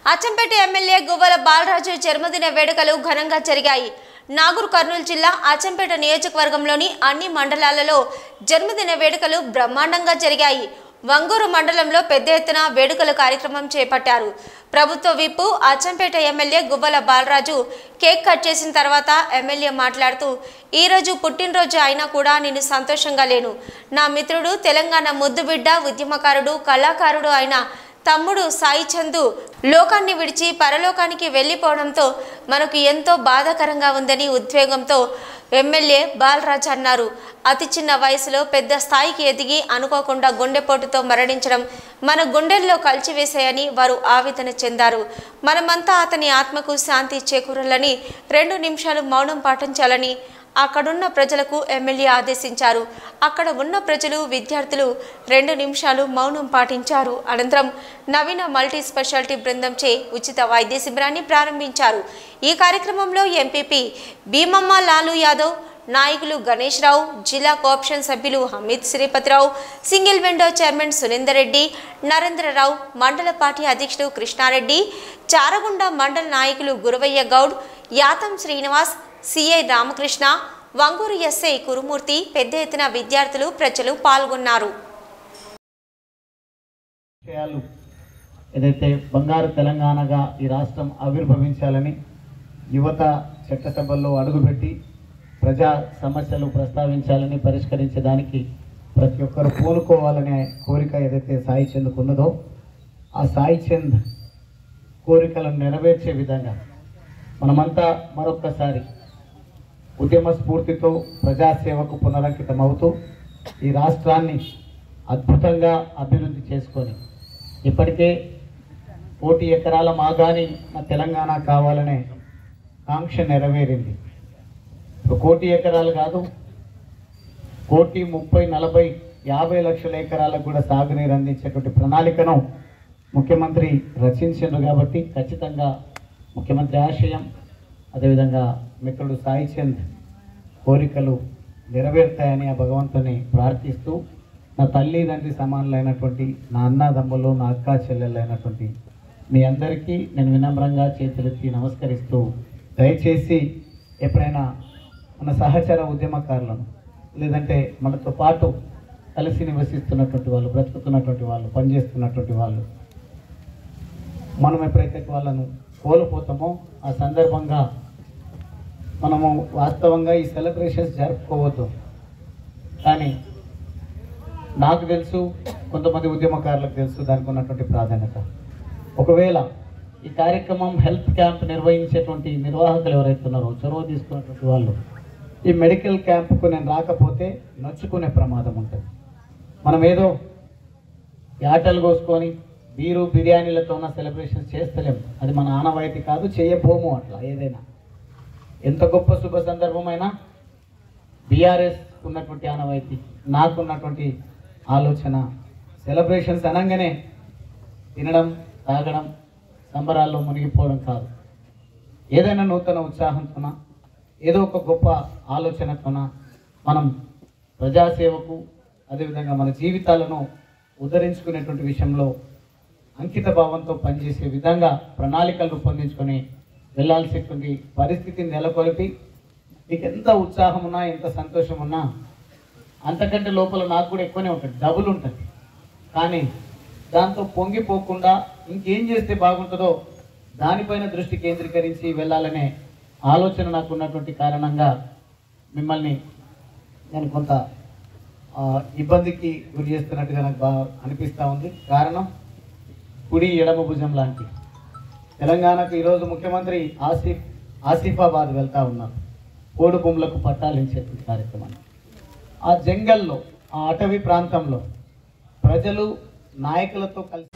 Achampet MLA Guvvala Balaraju జన్మదిన వేడుకలు ఘనంగా జరిగాయి నాగూర్ కర్నూలు జిల్లా అచ్చంపేట నియోజకవర్గంలోని అన్ని మండలాలలో జన్మదిన వేడుకలు బ్రహ్మాండంగా జరిగాయి వంగూరు మండలంలో పెద్ద ఎత్తున వేడుకల కార్యక్రమం చేపట్టారు ప్రభుత్వ whip Achampet MLA Guvvala Balaraju cake cut చేసిన తర్వాత ఎమ్మెల్యే మాట్లాడుతూ ఈరోజు పుట్టినరోజు అయినా కూడా నేను సంతోషంగా లేను నా మిత్రుడు తెలంగాణ ముద్దుబిడ్డ ఉద్యమకారుడు కళాకారుడు అయిన తమ్ముడు సాయి చందు లోకాన్ని విడిచి పరలోకానికి వెళ్ళిపోవడంతో మనకు ఎంతో బాధాకరంగా ఉందని ఉద్వేగంతో ఎమ్మెల్యే బాలరాజ్ అన్నారు అతి చిన్న వయసులో పెద్ద స్థాయికి ఎదిగి అనుకోకుండా గుండెపోటుతో మరణించడం మన గుండెల్లో కలిచివేశాయని వారు ఆవేదన చెందారు మనమంతా అతని ఆత్మకు శాంతి చేకూరాలని రెండు నిమిషాలు మౌనం పాటించాలని అక్కడున్న ప్రజలకు ఎమ్మెల్యే ఆదేశించారు అక్కడ ఉన్న ప్రజలు విద్యార్థులు రెండు నిమిషాలు మౌనం పాటించారు అనంతరం నవీన మల్టీ స్పెషాలిటీ బృందంచే ఉచిత వైద్య శిబిరాన్ని ప్రారంభించారు ఈ కార్యక్రమంలో ఎంపీపీ భీమమ్మ లాలు యాదవ్ నాయకులు గణేష్ రావు జిల్లా కోఆప్షన్ సభ్యులు Hameed Sripathirao single window chairman Surender Reddy Narendrarao మండల పార్టీ అధ్యక్షుడు కృష్ణారెడ్డి చారగుండ మండల నాయకులు గురవయ్య గౌడ్ యాతం శ్రీనివాస్ సిఐ రామకృష్ణ వంగూరు ఎస్ఐ కురుమూర్తి పెద్ద ఎత్తున విద్యార్థులు ప్రజలు పాల్గొన్నారు విషయాలు ఏదైతే బంగారు తెలంగాణగా ఈ రాష్ట్రం ఆవిర్భవించాలని యువత చట్టసభల్లో అడుగుపెట్టి ప్రజా సమస్యలు ప్రస్తావించాలని పరిష్కరించడానికి ప్రతి ఒక్కరు పూనుకోవాలనే కోరిక ఏదైతే సాయి చంద్కు ఉన్నదో ఆ సాయి చంద్ కోరికలను నెరవేర్చే విధంగా మనమంతా మరొక్కసారి ఉద్యమ స్ఫూర్తితో ప్రజాసేవకు పునరంకితమవుతూ ఈ రాష్ట్రాన్ని అద్భుతంగా అభివృద్ధి చేసుకొని ఇప్పటికే కోటి ఎకరాల మాగాని నా తెలంగాణ కావాలనే కాంక్ష నెరవేరింది ఇప్పుడు కోటి ఎకరాలు కాదు కోటి ముప్పై నలభై యాభై లక్షల ఎకరాలకు కూడా సాగునీరు అందించేటువంటి ప్రణాళికను ముఖ్యమంత్రి రచించారు కాబట్టి ఖచ్చితంగా ముఖ్యమంత్రి ఆశయం అదేవిధంగా మిత్రుడు సాయి చంద్ కోరికలు నెరవేరుతాయని ఆ భగవంతుని ప్రార్థిస్తూ నా తల్లి తండ్రి సమానులైనటువంటి నా అన్నదమ్ములు నా అక్క చెల్లెళ్ళైనటువంటి మీ అందరికీ నేను వినమ్రంగా చేతులెత్తి నమస్కరిస్తూ దయచేసి ఎప్పుడైనా మన సహచర ఉద్యమకారులను లేదంటే మనతో పాటు కలిసి నివసిస్తున్నటువంటి వాళ్ళు బ్రతుకుతున్నటువంటి వాళ్ళు పనిచేస్తున్నటువంటి వాళ్ళు మనం ఎప్పుడైతే వాళ్ళను కోల్పోతామో ఆ సందర్భంగా మనము వాస్తవంగా ఈ సెలబ్రేషన్స్ జరుపుకోవద్దు కానీ నాకు తెలుసు కొంతమంది ఉద్యమకారులకు తెలుసు దానికి ఉన్నటువంటి ప్రాధాన్యత ఒకవేళ ఈ కార్యక్రమం హెల్త్ క్యాంప్ నిర్వహించేటువంటి నిర్వాహకులు ఎవరైతే ఉన్నారో చొరవ తీసుకున్నటువంటి వాళ్ళు ఈ మెడికల్ క్యాంప్కు నేను రాకపోతే నొచ్చుకునే ప్రమాదం ఉంటుంది మనం ఏదో యాటలు కోసుకొని బీరు బిర్యానీలతో ఉన్న సెలబ్రేషన్స్ చేస్తలేము అది మన ఆనవాయితీ కాదు చేయబోము అట్లా ఏదైనా ఎంత గొప్ప శుభ సందర్భమైనా బీఆర్ఎస్ ఉన్నటువంటి ఆనవాయితీ నాకున్నటువంటి ఆలోచన సెలబ్రేషన్స్ అనగానే తినడం తాగడం సంబరాల్లో మునిగిపోవడం కాదు ఏదైనా నూతన ఉత్సాహంతోన ఏదో ఒక గొప్ప ఆలోచనతోన మనం ప్రజాసేవకు అదేవిధంగా మన జీవితాలను ఉద్ధరించుకునేటువంటి విషయంలో అంకిత భావంతో పనిచేసే విధంగా ప్రణాళికలు రూపొందించుకొని వెళ్ళాల్సినటువంటి పరిస్థితిని నెలకొల్పి మీకు ఎంత ఉత్సాహం ఉన్నా ఎంత సంతోషం ఉన్నా అంతకంటే లోపల నాకు కూడా ఎక్కువనే ఉంటుంది డబుల్ ఉంటుంది కానీ దాంతో పొంగిపోకుండా ఇంకేం చేస్తే బాగుంటుందో దానిపైన దృష్టి కేంద్రీకరించి వెళ్ళాలనే ఆలోచన నాకు ఉన్నటువంటి కారణంగా మిమ్మల్ని నేను కొంత ఆ, ఇబ్బందికి గురి చేస్తున్నట్టుగా నాకు బాగా అనిపిస్తూ ఉంది కారణం కుడి ఎడమ భుజం లాంటి తెలంగాణకు ఈరోజు ముఖ్యమంత్రి ఆసిఫ్ ఆసిఫాబాద్ వెళ్తా ఉన్నారు కోడు భూములకు పట్టాలించేటువంటి కార్యక్రమాన్ని ఆ జంగల్లో ఆ అటవీ ప్రాంతంలో ప్రజలు నాయకులతో కలిసి